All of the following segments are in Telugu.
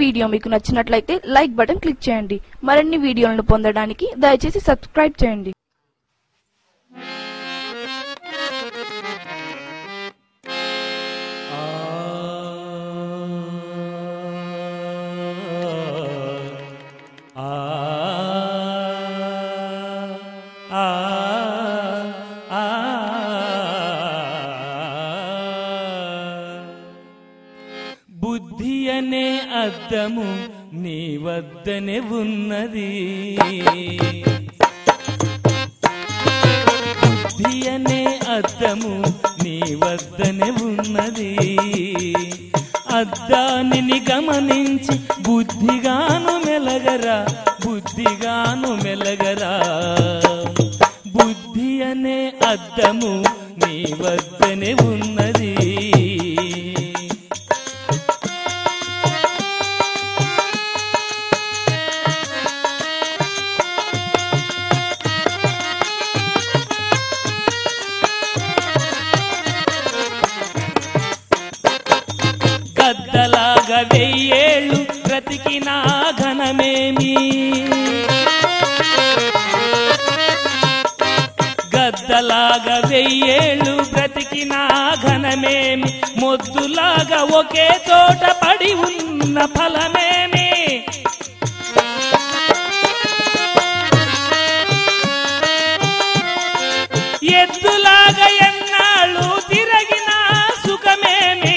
వీడియో మీకు నచ్చినట్లయితే లైక్ బటన్ క్లిక్ చేయండి మరిన్ని వీడియోలను పొందడానికి దయచేసి సబ్స్క్రైబ్ చేయండి బుద్ధి అనే అద్దము నీ వద్దనే ఉన్నది బుద్ధి అనే అద్దము నీ వద్దనే ఉన్నది అద్దానిని గమనించి బుద్ధిగాను మెలగరా బుద్ధిగాను మెలగరా బుద్ధి అనే అద్దము నీ వద్దనే ఉన్నది గద్దలాగా వెయ్యేళ్ళు బ్రతికినా ఘనమేమి గద్దలాగా వెయ్యేళ్ళు బ్రతికినా ఘనమేమి మొద్దులాగా ఒకే చోట పడి ఉన్న ఫలమేమి ఎద్దులాగా ఎన్నాళ్ళు తిరగిన సుఖమేమి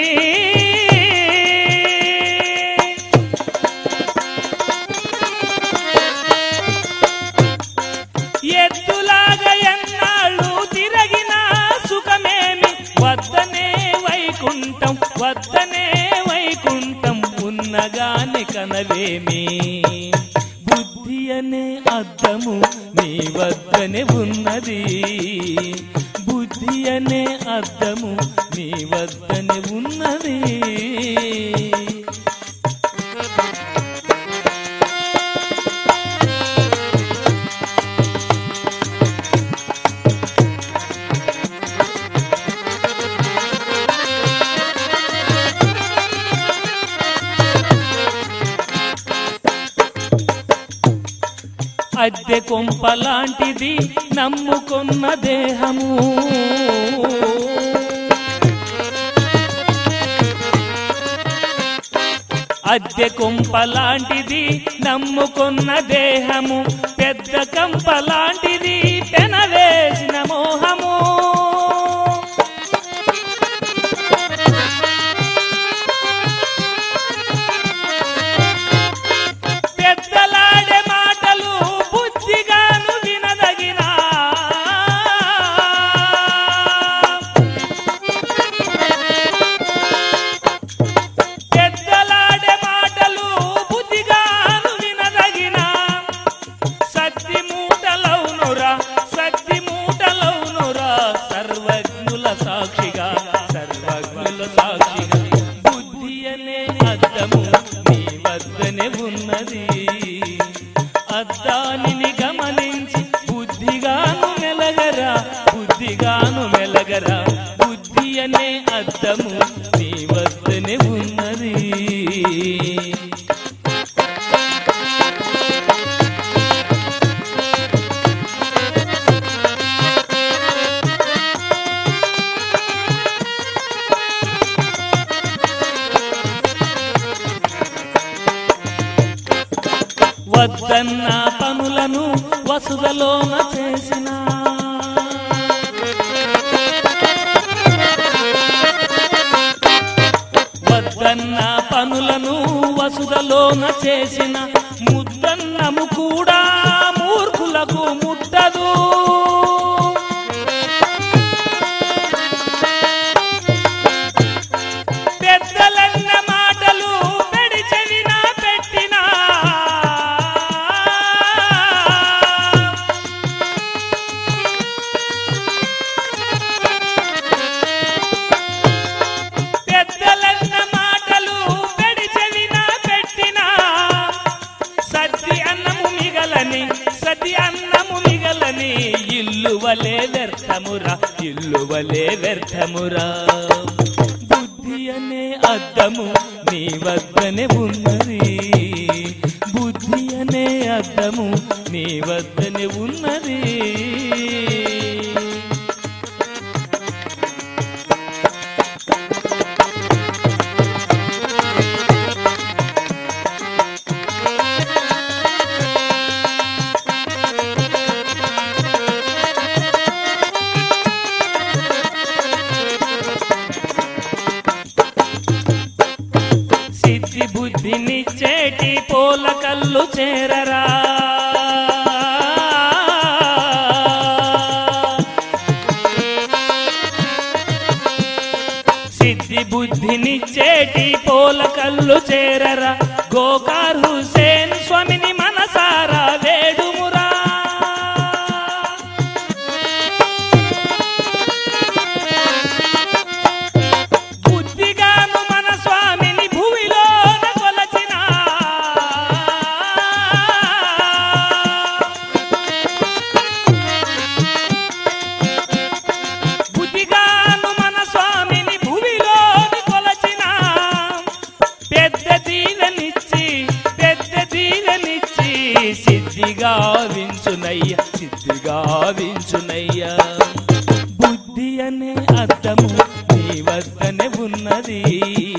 ఎద్దులాగా ఎన్నాళ్ళు తిరగిన సుఖమేమి వద్దనే వైకుంఠం వద్దనే వైకుంఠం ఉన్నగాని కనవేమి బుద్ధి అనే అద్దము నీ వద్దనే ఉన్నది బుద్ధి అనే అద్దము నీ వద్దనే ఉన్నది అద్దె కొంపలాంటిది నమ్ముకున్న దేహము అద్దె కొంపలాంటిది నమ్ముకున్న దేహము పెద్ద కంపలాంటిది పెనవేసిన మోహము పెద్దలాడే మాటలు బుద్ధిగాను వినదగిన పెద్దలాడే మాటలు బుద్ధిగాను వినదగిన సత్తి మూటలవునురా సత్తి మూటలవునురా సర్వజ్ఞుల సాక్షిగా సర్వజ్ఞుల సాక్షిగా బుద్ధి అనే అద్దము నీ వద్దనే ఉన్నది అద్దానిని గమనించి బుద్ధిగాను మెలగరా బుద్ధిగాను మెలగరా బుద్ధి అనే అద్దము నీ వద్దనే ఉన్నది వద్దన్న పనులను వసుదలోన చేసిన వద్దన్న పనులను వసుదలోన చేసిన ముద్దన్నము కూడా మూర్ఖులకు ముట్టదు పెద్దలన్న మాటలు పెడి చెవిన పెట్టినా పెద్దలన్న మాటలు పెడి చెవిన పెట్టినా సత్తి అన్నము మిగలని సతి అన్నము మిగలని ఇల్లు వలే వ్యర్థమురా ఇల్లు వలే వ్యర్థమురా బుద్ధి అనే అద్దము నీ వద్దనే ఉన్నది బుద్ధి అనే అద్దము నీ వద్దనే ఉన్నది సిద్ధి బుద్ధినిచ్చేటి పోల కళ్ళు చేరరా సిద్ధి బుద్ధినిచ్చేటి పోల కళ్ళు చేరరా గోకార్ హుసేన్ స్వామిని మనసారా వేడుమురా బుద్ధిగాను మన స్వామిని భూమిలోన కొలచిన బుద్ధిగాను మన స్వామిని భూమిలోని కొలచిన పెద్ద దీవెనిచ్చి పెద్ద దీవెనిచ్చి సిద్ధిగా వించునయ్య సిద్ధిగా వించునయ్యా బుద్ధి అనే అర్థము నీ వద్దనే ఉన్నది